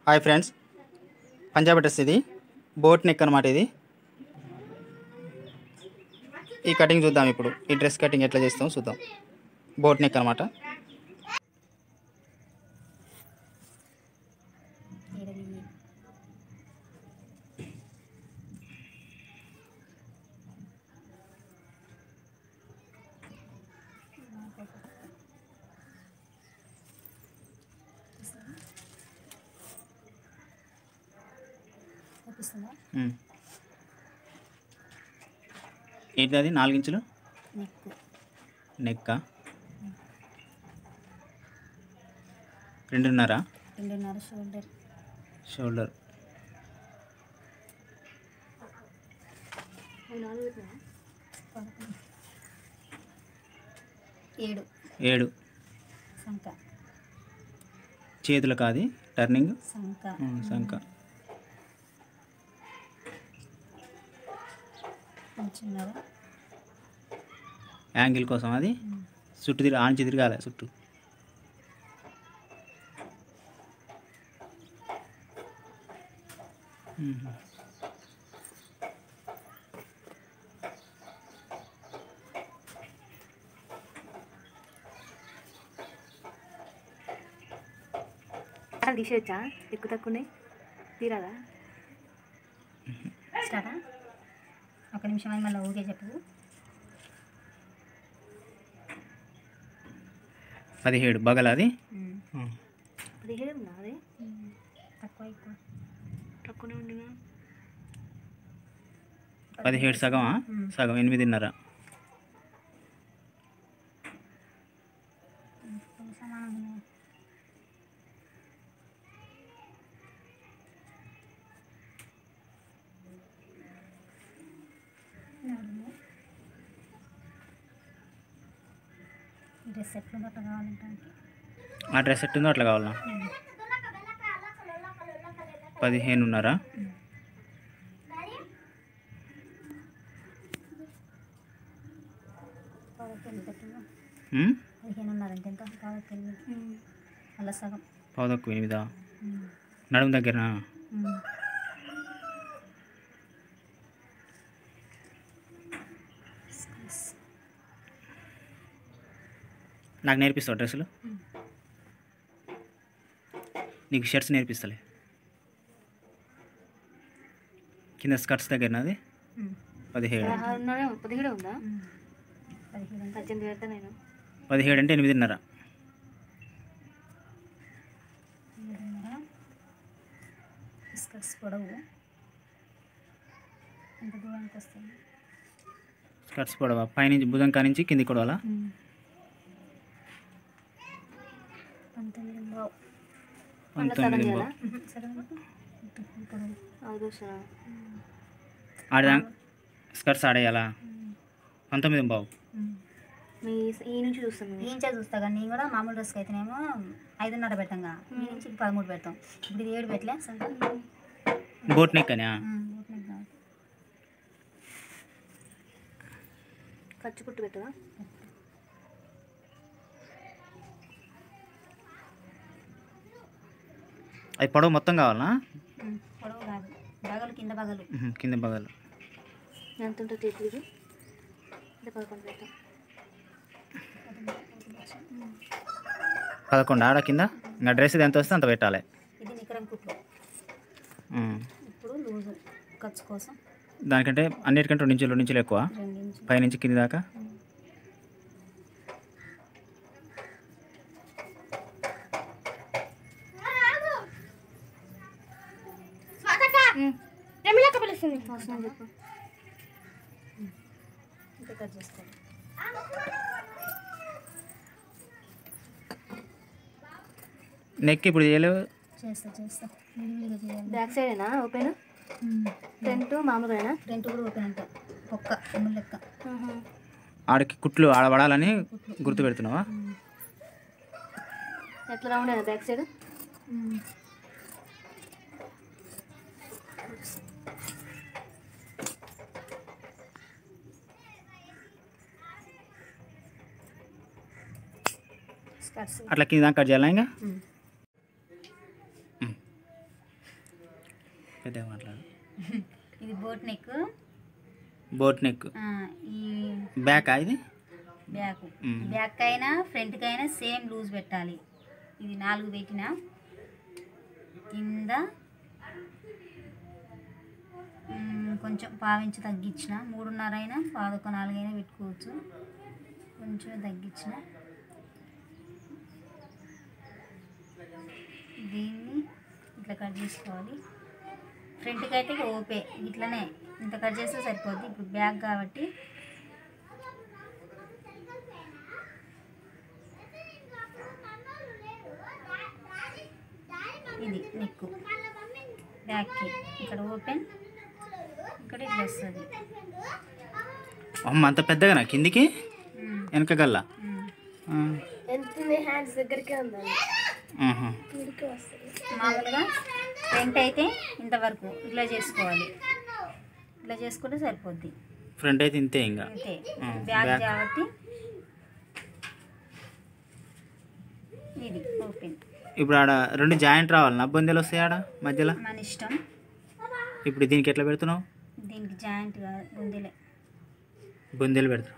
Hi friends Punjabi dress ఇది boat neck అనమాట ఇది ఈ కటింగ్ చూద్దాం ఇప్పుడు ఈ డ్రెస్ కటింగ్ ఎట్లా చేస్తాం చూద్దాం బోట్ నెక్ అనమాట చూపిస్తుందా ఏంటి అది నాలుగు ఇంచులు నెక్ నెక్క రెండున్నర రెండున్నర షోల్డర్ షోల్డర్ ఏడు ఏడు సంక చేతులు కాది టర్నింగ్ సంక సంక చిన్నర యాంగిల్ కోసం అది చుట్టూ తిరిగి ఆంచి తిరగాలి చుట్టూ మ్మ్. అసలు తీసేయచ్చా ఎక్కువ తక్కువ ఉన్నాయి తీరాదా స్టార్టా ఒక నిమిషం అది మళ్ళీ ఊగే చెప్పు పదిహేడు బగల అది పదిహేడు ఉందా అదే తక్కువ ఎక్కువ తక్కువనే ఉండినా పదిహేడు సగమా సగం ఎనిమిదిన్నర సమానంగా డ్రెస్ ఎట్లుందో అట్లా కావాలంటే ఆ డ్రెస్ ఎట్టుందో అట్లా కావాలా పదిహేనున్నర పావుకి ఎనిమిది పెట్టినా మ్మ్? పదిహేనున్నర అంటే ఎంత పావుకి ఎనిమిది అలా సగం పావు తక్కువ ఎనిమిదా నడుము దగ్గర నాకు నేర్పిస్తావు డ్రెస్సులు నీకు షర్ట్స్ నేర్పిస్తలే కింద స్కర్ట్స్ దగ్గర అది పదిహేడు పదహారున్నర పదిహేడు ఉందా పదిహేడు అంటే పద్దెనిమిది పెడతా నేను పదిహేడు అంటే ఎనిమిదిన్నర ఏడున్నర స్కర్ట్స్ పొడవు ఎంత దూరానికి వస్తుంది స్కర్ట్స్ పొడవ పైనుంచి భుజం కానించి కింది కొడవాలా పంతొమ్మిది బావు పంతొమ్మిది చేయాలా? సరే పొడవు ఐదు సరే ఆడదా స్కర్ట్స్ ఆడేయాలా పంతొమ్మిది బావు మీ ఈ నుంచి చూస్తాను ఈ నుంచే చూస్తా కానీ నేను కూడా మామూలు డ్రెస్కి అయితేనేమో ఐదున్నర పెట్టంగా ఈ నుంచి పదమూడు పెడతాం ఇప్పుడు ఇది ఏడు పెట్టలే సరే బోట్ నెక్ అని ఖర్చు కుట్టు పెట్టవా అది పొడవు మొత్తం కావాలా పొడవు కాదు బగలు కింద బగలు ఉహు, కింద బగలు ఎంత ఉంటుంది టేపు ఇది అంటే పదకొండు పెడతాం పదకొండు ఆడ కింద ఇంకా డ్రెస్ ఎంత వస్తే అంత పెట్టాలి ఇది నికరం కుట్లు ఉమ్. ఇప్పుడు లూజు ఖర్చు కోసం దానికంటే అన్నిటికంటే రెండు ఇంచులు రెండు ఇంచులు ఎక్కువ రెండు ఇంచులు పైనుంచి కింది దాకా అవసరం చెప్పు ఇంకా కట్ చేసుకోవాలి నెక్ ఇప్పుడు చేయలేవు చేస్తా చేస్తా విడివిడిగా చేయాలి బ్యాక్ సైడేనా ఓపెన్ ఫ్రంట్ మామూలుగానా ఫ్రంట్ కూడా ఓపెన్ అంట ఒక్క ఎమ్మెల్యే లెక్క ఆడికి కుట్లు ఆడ పడాలని గుర్తు పెడుతున్నావా ఎట్లా రౌండ్ అయినా బ్యాక్ సైడ్ స్కర్ట్స్ అట్లా కింద దాకా కట్ చేయాలా ఇంకా పెద్దగా మాట్లాడు ఇది బోట్ నెక్ బోట్ నెక్ ఆ, ఈ బ్యాక్ ఇది బ్యాక్ మ్మ్. బ్యాక్ అయినా ఫ్రంట్కి అయినా సేమ్ లూజ్ పెట్టాలి ఇది నాలుగు పెట్టిన కింద మ్మ్, కొంచెం పావించి తగ్గించిన మూడున్నర అయినా పాదొక నాలుగైనా పెట్టుకోవచ్చు కొంచెం తగ్గించిన దీన్ని ఇట్లా కట్ చేసుకోవాలి ఫ్రంట్కి అయితే ఇక ఓపే ఇట్లనే ఇంత కట్ చేస్తే సరిపోద్ది ఇప్పుడు బ్యాక్ కాబట్టి ఇది నెక్ బ్యాక్కి ఇక్కడ ఓపెన్ ఇక్కడ ఇట్లా వస్తుంది అమ్మ అంత పెద్దగా నా కిందికి మ్మ్. వెనక గల్ల మ్మ్. ఆ. హ్యాండ్స్ దగ్గరికే ఉందండి ఆహా. ఇక్కడికి వస్తుంది మామూలుగా ఫ్రంట్ అయితే ఇంతవరకు ఇట్లా చేసుకోవాలి ఇట్లా చేసుకుంటే సరిపోద్ది ఫ్రంట్ అయితే ఇంతే ఇంకా అంతే ఆ, బ్యాక్ బ్యాక్. కాబట్టి ఇది ఓపెన్ ఇప్పుడు ఆడ రెండు జాయింట్ రావాలి బొందెలు వస్తాయి ఆడ మధ్యలో మన ఇష్టం ఇప్పుడు దీనికి ఎట్లా పెడుతున్నావు దీనికి జాయింట్ గుందిలే బొందెలు పెడతావు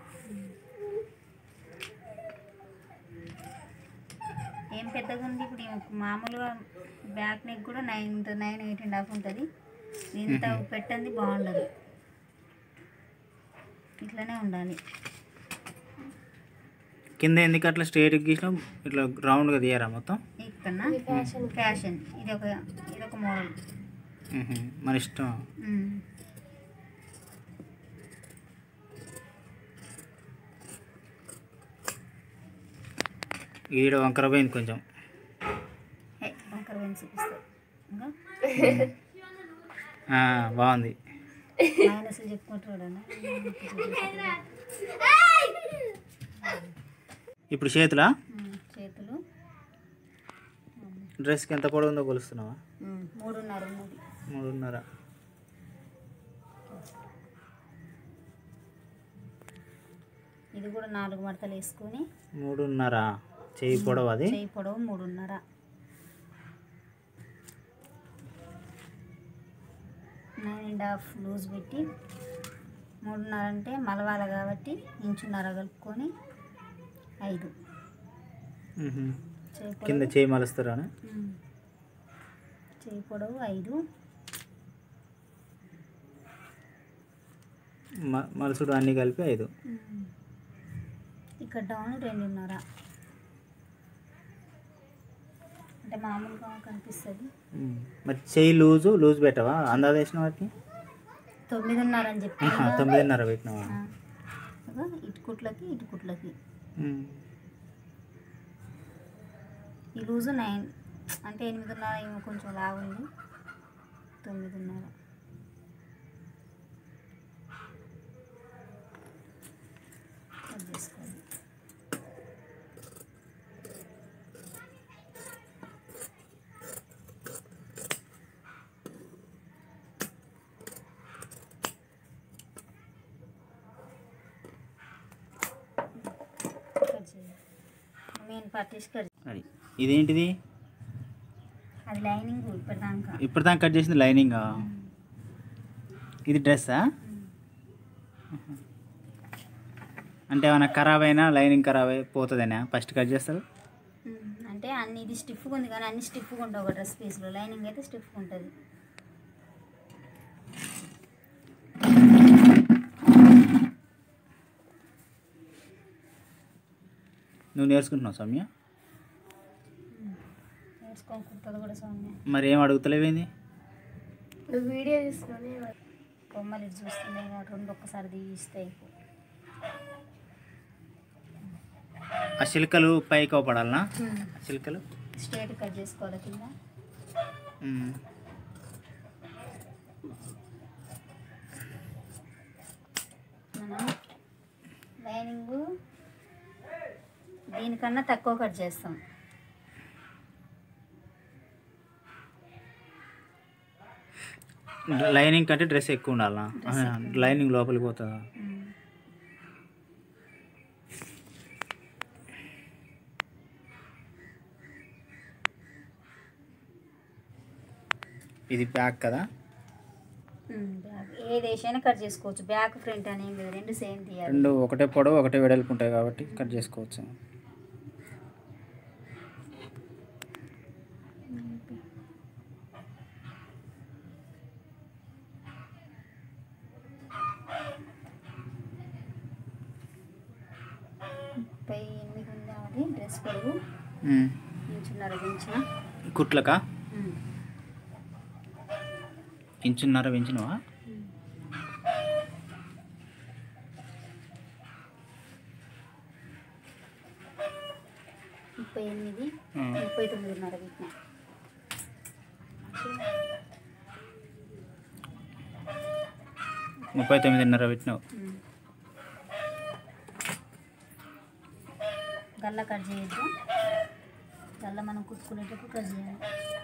ఏం పెద్దగా ఉంది ఇప్పుడు ఈమెకు మామూలుగా బ్యాక్ నెక్ కూడా nine nine eight and half ఉంటుంది ఇంత పెట్టంది బాగుండదు ఇట్లనే ఉండాలి కింద ఎందుకు అట్లా స్ట్రేట్గా గీసినావు ఇట్లా రౌండ్గా తీయరా మొత్తం ఇక్కడ ఫ్యాషన్ ఇది ఒక ఇది ఒక మోడల్ మ్హూ. మన ఇష్టం ఈడ వంకర పోయింది కొంచెం వంకర వెన్ చూపిస్తాయి ఇంకా ఆ, బాగుంది మైనస్లు చెప్పుకుంటాడు ఇప్పుడు చేతులా చేతులు డ్రెస్కి ఎంత పొడవు ఉందో కొలుస్తున్నావా ఉమ్, మూడున్నర ఉన్నది మూడున్నర ఇది కూడా నాలుగు మడతలు వేసుకొని మూడున్నర చెయ్యి పొడవు అది చేయి పొడవు మూడున్నర నైన్ అండ్ హాఫ్ లూజ్ పెట్టి మూడున్నర అంటే మలవాల కాబట్టి ఇంచున్నర కలుపుకొని ఐదు మ్హూ. చేయి కింద పొడవు చేయి మలుస్తారా ఉమ్. చేయి పొడవు ఐదు మ- మలుసుడు అన్నీ కలిపి ఐదు ఉమ్. ఇక్కడ డౌన్ రెండున్నర అంటే మామూలుగా కనిపిస్తుంది మ్. మరి చెయ్యి లూజు లూజ్ పెట్టవా అందాజ వేసిన వాటిని తొమ్మిదిన్నర అని చెప్పి ఆహా, తొమ్మిదిన్నర పెట్టినావా ఆ. ఇదిగో ఇటు కుట్లకి ఇటు కుట్లకి మ్. ఈ లూజు నైన్ అంటే ఎనిమిదిన్నర ఏమో కొంచెం లాగుంది తొమ్మిదిన్నర కట్ చేసుకోండి కట్ చేయండి మెయిన్ పార్టీస్ కట్ అది ఇదేంటిది అది లైనింగ్ ఇప్పటిదాకా ఇప్పటిదాకా కట్ చేసింది లైనింగ్ ఇది డ్రెస్సా అంటే ఏమైనా ఖరాబ్ అయినా లైనింగ్ ఖరాబ్ అయి పోతుందనా ఫస్ట్ కట్ చేస్తారు ఉమ్, అంటే అన్ని ఇది స్టిఫ్గా ఉంది కానీ అన్ని స్టిఫ్గా ఉంటాయి ఒక డ్రెస్ పీస్లో లైనింగ్ అయితే స్టిఫ్గా ఉంటుంది నువ్వు నేర్చుకుంటున్నావు సౌమ్య నేర్చుకొని కుడుతుంది కూడా సౌమ్య మరి ఏం అడుగుతలేవేంది నువ్వు వీడియో తీసుకొని బొమ్మలు ఇటు చూస్తుంది ఇక రెండు ఒక్కసారి తీస్తే అయిపో ఆ చిలుకలు పైకి అవపడాలనా ఆ చిలుకలు స్ట్రేట్ కట్ చేసుకోవాలి కింద మ్మ్. మనం లైనింగ్ దీనికన్నా తక్కువ కట్ చేస్తాం లైనింగ్ కంటే డ్రెస్ ఎక్కువ ఉండాలనా డ్రెస్ ఆహా, లైనింగ్ లోపలికి పోతుందా ఉమ్. ఇది బ్యాక్ కదా ఉమ్, బ్యాక్ ఏది వేసైనా కట్ చేసుకోవచ్చు బ్యాక్ ఫ్రంట్ అని ఏం లేదు రెండు సేమ్ తీయాలి రెండు ఒకటే పొడవు ఒకటే వెడల్పు ఉంటాయి కాబట్టి కట్ చేసుకోవచ్చు ముప్పై ఎనిమిది ఉంది అది డ్రెస్ పొడవు ఉమ్. ఇంచున్నర పెంచిన కుట్లకా ఉమ్. ఇంచున్నర పెంచినవా ముప్పై ఎనిమిది ఉమ్. ముప్పై తొమ్మిదిన్నర పెట్టిన ముప్పై తొమ్మిదిన్నర పెట్టినావు ఉమ్. గల్ల కట్ చేయొద్దు గల్ల మనం కుట్టుకునేటప్పుడు కట్ చేయాలి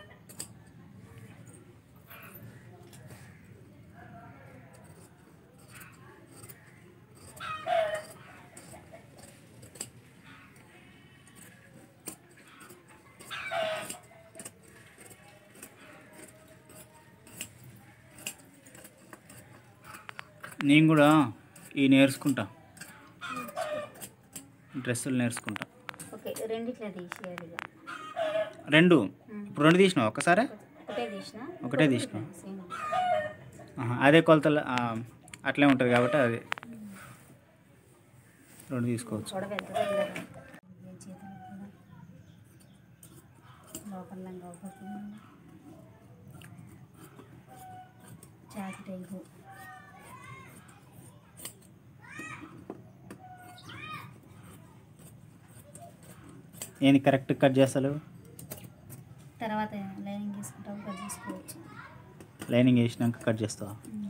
నేను కూడా ఈ నేర్చుకుంటా డ్రెస్సులు నేర్చుకుంటా ఓకే రెండిట్లా తీసేయాలి ఇక రెండు ఇప్పుడు రెండు తీసినావు ఒక్కసారే ఒకటే తీసిన ఒకటే తీసిన సేమ్ ఆహా, అదే కొలతలు ఆ, అట్లే ఉంటుంది కాబట్టి అది రెండు తీసుకోవచ్చు పొడవ ఎంత వెళ్ళదు చేతులు కూడా లోపల లంగా ఒకటి చాకి టైపు ఏంది కరెక్ట్ కట్ చేస్తావు తర్వాత లైనింగ్ తీసుకుంటాం కట్ చేసుకోవచ్చు లైనింగ్ వేసినాక కట్ చేస్తావా ఉమ్.